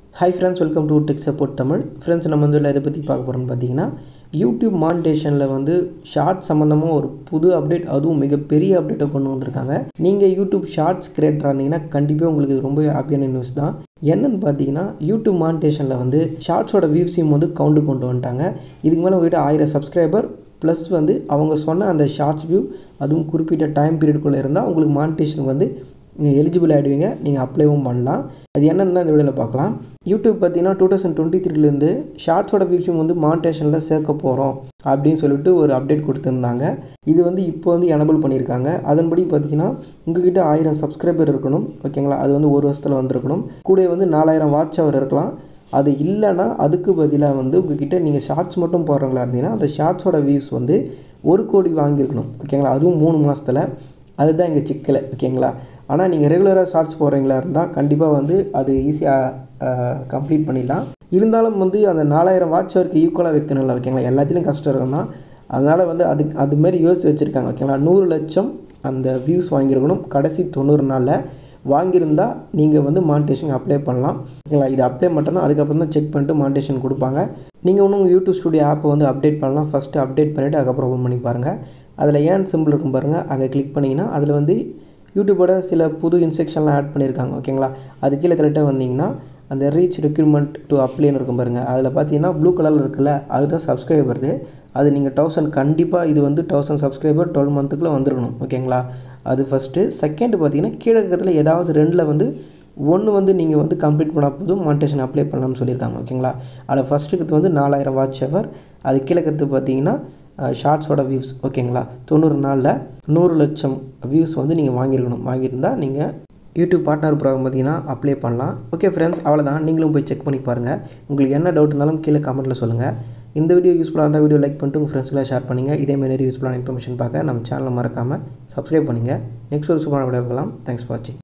hi friends welcome to tech support Tamil friends நம்ம வந்து இதில் எதை பற்றி பார்க்க போகிறோம்னு பார்த்தீங்கன்னா யூடியூப் மானிட்டேஷனில் வந்து ஷார்ட் சம்மந்தமாக ஒரு புது அப்டேட் அதுவும் மிகப்பெரிய அப்டேட்டை கொண்டு வந்திருக்காங்க நீங்கள் யூடியூப் ஷார்ட்ஸ் கிரியேட்டராக இருந்தீங்கன்னா கண்டிப்பாக உங்களுக்கு இது ரொம்பவே ஹாப்பியான நியூஸ் தான் என்னன்னு பார்த்தீங்கன்னா யூடியூப் மானிட்டேஷனில் வந்து ஷார்ட்ஸோட வியூஸையும் வந்து கவுண்டு கொண்டு வந்துட்டாங்க இதுக்கு மேலே உங்கள்கிட்ட ஆயிரம் சப்ஸ்கிரைபர் ப்ளஸ் வந்து அவங்க சொன்ன அந்த ஷார்ட்ஸ் வியூ அதுவும் குறிப்பிட்ட டைம் பீரியடுக்குள்ளே இருந்தால் உங்களுக்கு மானிட்டேஷன் வந்து நீங்கள் எலிஜிபிள் ஆகிடுவீங்க நீங்கள் அப்ளைவும் பண்ணலாம் அது என்னன்னு தான் இந்த வீடியோவில் பார்க்கலாம் யூடியூப் பார்த்தீங்கன்னா டூ தௌசண்ட் டுவெண்ட்டி த்ரீலேருந்து ஷார்ட்ஸோட வியூஸும் வந்து மானிட்டேஷனில் சேர்க்க போகிறோம் அப்படின்னு சொல்லிட்டு ஒரு அப்டேட் கொடுத்துருந்தாங்க இது வந்து இப்போ வந்து எனபிள் பண்ணியிருக்காங்க அதன்படி பார்த்தீங்கன்னா உங்ககிட்ட ஆயிரம் சப்ஸ்கிரைபர் இருக்கணும் ஓகேங்களா அது வந்து ஒரு வருஷத்தில் வந்திருக்கணும் கூட வந்து நாலாயிரம் வாட்ச் அவர் இருக்கலாம் அது இல்லைன்னா அதுக்கு பதிலாக வந்து உங்ககிட்ட நீங்கள் ஷார்ட்ஸ் மட்டும் போடுறவங்களா இருந்தீங்கன்னா அந்த ஷார்ட்ஸோட வியூஸ் வந்து ஒரு கோடி வாங்கியிருக்கணும் ஓகேங்களா அதுவும் மூணு மாதத்தில் அதுதான் இங்கே சிக்கலை ஓகேங்களா ஆனால் நீங்கள் ரெகுலராக ஷார்ட்ஸ் போடுறீங்களா இருந்தால் கண்டிப்பாக வந்து அது ஈஸியாக கம்ப்ளீட் பண்ணிடலாம் இருந்தாலும் வந்து அந்த நாலாயிரம் வாட்ச் அவருக்கு ஈக்குவலாக வைக்கணும்ல ஓகேங்களா எல்லாத்துலேயும் கஷ்டம் இருக்கும் தான் அதனால் வந்து அது அதுமாரி யோசிச்சு வச்சுருக்காங்க ஓகேங்களா நூறு லட்சம் அந்த வியூஸ் வாங்கியிருக்கணும் கடைசி தொண்ணூறு நாளில் வாங்கியிருந்தால் நீங்கள் வந்து மானிட்டேஷன் அப்ளை பண்ணலாம் ஓகேங்களா இது அப்ளை மட்டும்தான் அதுக்கப்புறம் தான் செக் பண்ணிட்டு மானிட்டேஷன் கொடுப்பாங்க நீங்கள் ஒன்றும் உங்கள் யூடியூப் ஸ்டுடியோ ஆப்பை வந்து அப்டேட் பண்ணலாம் ஃபஸ்ட்டு அப்டேட் பண்ணிவிட்டு அதுக்கப்புறம் ஓப்பன் பண்ணி பாருங்கள் அதில் ஏன் சிம்பிள் இருக்கும் பாருங்கள் அங்கே கிளிக் பண்ணிங்கன்னா அதில் வந்து யூடியூபோட சில புது இன்ஸ்ட்ரக்ஷன்லாம் ஆட் பண்ணியிருக்காங்க ஓகேங்களா அது கீழே தள்ளிட்டு வந்தீங்கன்னா அந்த ரீச் ரெக்யூர்மெண்ட் டு அப்ளைன்னு இருக்கும் பாருங்கள் அதில் பார்த்தீங்கன்னா ப்ளூ கலரில் இருக்குல்ல அதுதான் சப்ஸ்கிரைபர்து அது நீங்கள் தௌசண்ட் கண்டிப்பாக இது வந்து தௌசண்ட் சப்ஸ்கிரைபர் டுவெல் மந்த்துக்குள்ளே வந்துருக்கணும் ஓகேங்களா அது ஃபஸ்ட்டு செகண்ட் பார்த்தீங்கன்னா கீழே இருக்கிறதுல ஏதாவது ரெண்டில் வந்து ஒன்று வந்து நீங்கள் வந்து கம்ப்ளீட் பண்ணால் போதும் மானிட்டேஷன் அப்ளை பண்ணலாம்னு சொல்லியிருக்காங்க ஓகேங்களா அதில் ஃபஸ்ட்டு இருக்கிறது வந்து நாலாயிரம் வாட்ச் ஹவர் அது கீழே இருக்கிறது பார்த்தீங்கன்னா ஷார்ட்ஸோட வியூஸ் ஓகேங்களா தொண்ணூறு நாளில் நூறு லட்சம் வியூஸ் வந்து நீங்கள் வாங்கியிருக்கணும் வாங்கியிருந்தால் நீங்கள் யூடியூப் பார்ட்னர் ப்ரோக்ராம் பார்த்தீங்கன்னா அப்ளை பண்ணலாம் ஓகே ஃப்ரெண்ட்ஸ் அவ்வளோதான் நீங்களும் போய் செக் பண்ணி பாருங்கள் உங்களுக்கு என்ன டவுட் இருந்தாலும் கீழே கமெண்ட்டில் சொல்லுங்கள் இந்த வீடியோ யூஸ்ஃபுல்லாக இருந்தால் வீடியோ லைக் பண்ணிட்டு உங்கள் ஃப்ரெண்ட்ஸ்லாம் ஷேர் பண்ணுங்கள் இதே மாதிரி யூஸ்ஃபுல்லான இன்ஃபர்மேஷன் பார்க்க நம்ம சேனலை மறக்காமல் சப்ஸ்கிரைப் பண்ணுங்கள் நெக்ஸ்ட் ஒரு சூப்பரான வீடியோ பார்க்கலாம் தேங்க்ஸ் ஃபார் வாட்சிங்